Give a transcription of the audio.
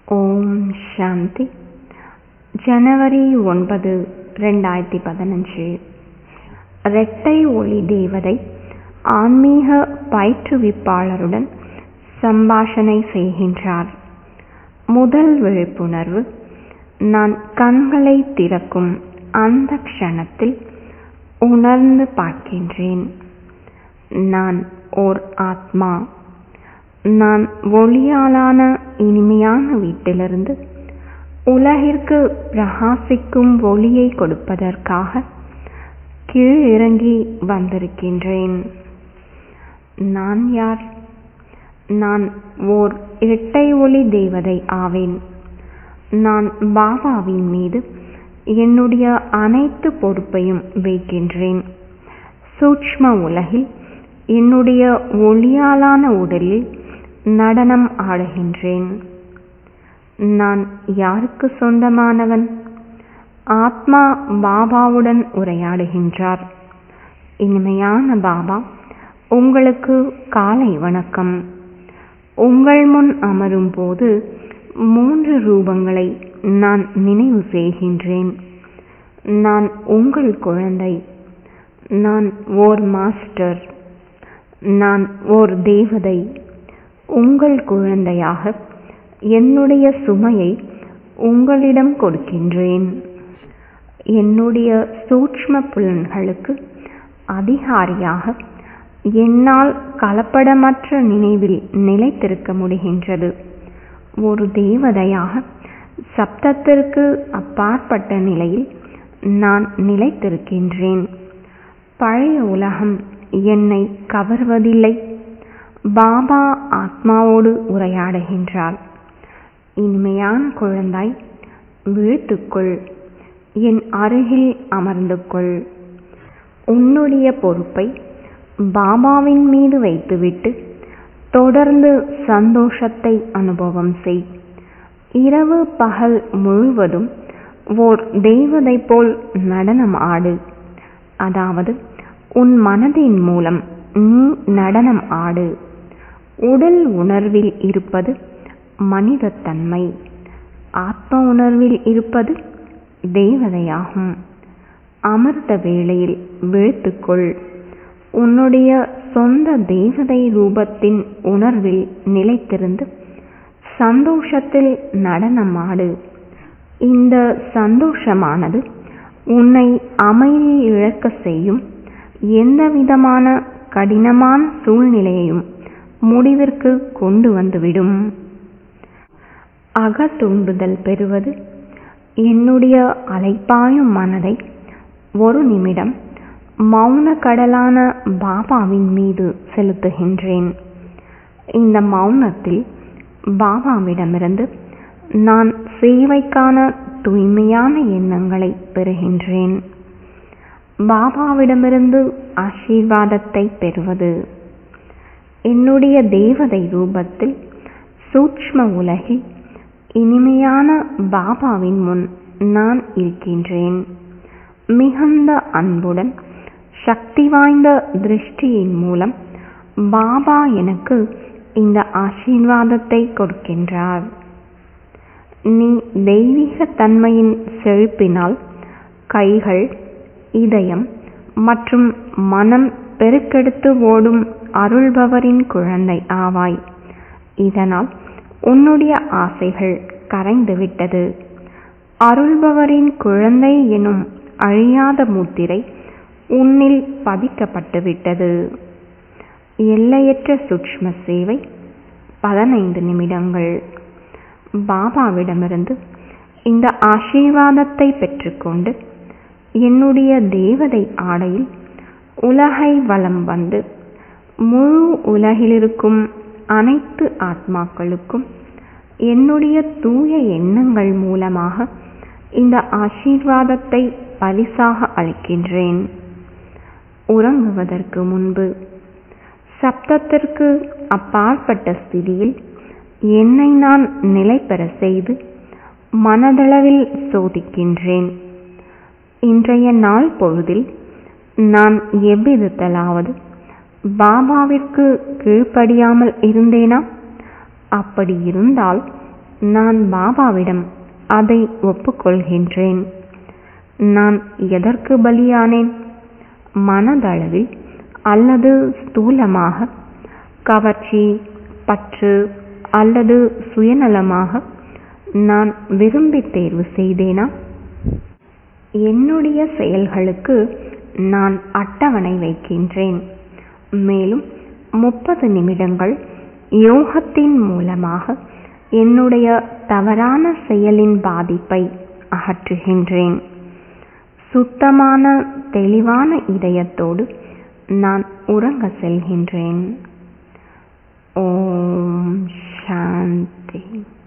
ஓம் சாந்தி ஜனவரி ஒன்பது ரெண்டாயிரத்தி பதினஞ்சு இரட்டை ஒளி தேவதை ஆன்மீக பயிற்றுவிப்பாளருடன் சம்பாஷணை செய்கின்றார் முதல் விழிப்புணர்வு நான் கண்களை திறக்கும் அந்த க்ஷணத்தில் உணர்ந்து பார்க்கின்றேன் நான் ஓர் ஆத்மா நான் ஒளியாலான இனிமையான வீட்டிலிருந்து உலகிற்கு பிரகாசிக்கும் ஒளியை கொடுப்பதற்காக கீழிறங்கி வந்திருக்கின்றேன் நான் யார் நான் ஓர் இரட்டை ஒளி தேவதை ஆவேன் நான் பாபாவின் மீது என்னுடைய அனைத்து பொறுப்பையும் வைக்கின்றேன் சூக்ஷ்ம உலகில் என்னுடைய ஒளியாலான உடலில் நடனம் ஆடுகின்றேன் நான் யாருக்கு சொந்தமானவன் ஆத்மா பாபாவுடன் உரையாடுகின்றார் இனிமையான பாபா உங்களுக்கு காலை வணக்கம் உங்கள் முன் அமரும் போது மூன்று ரூபங்களை நான் நினைவு செய்கின்றேன் நான் உங்கள் குழந்தை நான் ஓர் மாஸ்டர் நான் ஓர் தேவதை உங்கள் குழந்தையாக என்னுடைய சுமையை உங்களிடம் கொடுக்கின்றேன் என்னுடைய சூட்ச்ம புலன்களுக்கு அதிகாரியாக என்னால் கலப்படமற்ற நினைவில் நிலைத்திருக்க முடிகின்றது ஒரு தேவதையாக சப்தத்திற்கு அப்பாற்பட்ட நிலையில் நான் நிலைத்திருக்கின்றேன் பழைய உலகம் என்னை கவர்வதில்லை பாபா ஆத்மாவோடு உரையாடுகின்றார் இனிமையான குழந்தாய் விழுத்துக்கொள் என் அருகில் அமர்ந்து கொள் உன்னுடைய பொறுப்பை பாபாவின் மீது வைத்துவிட்டு தொடர்ந்து சந்தோஷத்தை அனுபவம் செய் இரவு பகல் முழுவதும் ஓர் தெய்வதை போல் நடனம் ஆடு அதாவது உன் மனதின் மூலம் நீ நடனம் ஆடு உடல் உணர்வில் இருப்பது மனிதத்தன்மை ஆத்ம உணர்வில் இருப்பது தேவதையாகும் அமிர்த வேளையில் விழுத்துக்கொள் உன்னுடைய சொந்த தேவதை ரூபத்தின் உணர்வில் நிலைத்திருந்து சந்தோஷத்தில் நடனமாடு இந்த சந்தோஷமானது உன்னை அமைதி இழக்க செய்யும் எந்தவிதமான கடினமான சூழ்நிலையையும் முடிவிற்கு கொண்டு வந்துவிடும் அகத்துண்டுதல் பெறுவது என்னுடைய அலைப்பாயும் மனதை ஒரு நிமிடம் மௌன கடலான பாபாவின் மீது செலுத்துகின்றேன் இந்த மௌனத்தில் பாபாவிடமிருந்து நான் சேவைக்கான தூய்மையான எண்ணங்களை பெறுகின்றேன் பாபாவிடமிருந்து ஆசீர்வாதத்தை பெறுவது என்னுடைய தேவதை ரூபத்தில் சூக்ஷ்ம உலகில் இனிமையான பாபாவின் முன் நான் இருக்கின்றேன் மிகுந்த அன்புடன் சக்தி வாய்ந்த திருஷ்டியின் மூலம் பாபா எனக்கு இந்த ஆசீர்வாதத்தை கொடுக்கின்றார் நீ தெய்வீக தன்மையின் செழிப்பினால் கைகள் இதயம் மற்றும் மனம் பெருக்கெடுத்து ஓடும் அருள்பவரின் குழந்தை ஆவாய் இதனால் உன்னுடைய ஆசைகள் கரைந்துவிட்டது அருள்பவரின் குழந்தை எனும் அழியாத முத்திரை உன்னில் பதிக்கப்பட்டுவிட்டது எல்லையற்ற சூக்ஷ்ம சேவை பதினைந்து நிமிடங்கள் பாபாவிடமிருந்து இந்த ஆசீர்வாதத்தை பெற்றுக்கொண்டு என்னுடைய தேவதை ஆடையில் உலகை வலம் வந்து முழு உலகிலிருக்கும் அனைத்து ஆத்மாக்களுக்கும் என்னுடைய தூய எண்ணங்கள் மூலமாக இந்த ஆசீர்வாதத்தை பரிசாக அளிக்கின்றேன் உறங்குவதற்கு முன்பு சப்தத்திற்கு அப்பாற்பட்ட ஸ்திதியில் என்னை நான் நிலை பெற செய்து மனதளவில் சோதிக்கின்றேன் இன்றைய நாள் பொழுதில் நான் எவ்விதத்தலாவது பாபாவிற்கு கீழ்ப்படியாமல் இருந்தேனா அப்படி இருந்தால் நான் பாபாவிடம் அதை ஒப்புக்கொள்கின்றேன் நான் எதற்கு பலியானேன் மனதளவில் அல்லது ஸ்தூலமாக கவர்ச்சி பற்று அல்லது சுயநலமாக நான் விரும்பி தேர்வு செய்தேனா என்னுடைய செயல்களுக்கு நான் அட்டவணை வைக்கின்றேன் மேலும் முப்பது நிமிடங்கள் யோகத்தின் மூலமாக என்னுடைய தவறான செயலின் பாதிப்பை அகற்றுகின்றேன் சுத்தமான தெளிவான இதயத்தோடு நான் உறங்க செல்கின்றேன் ஓம் சாந்தி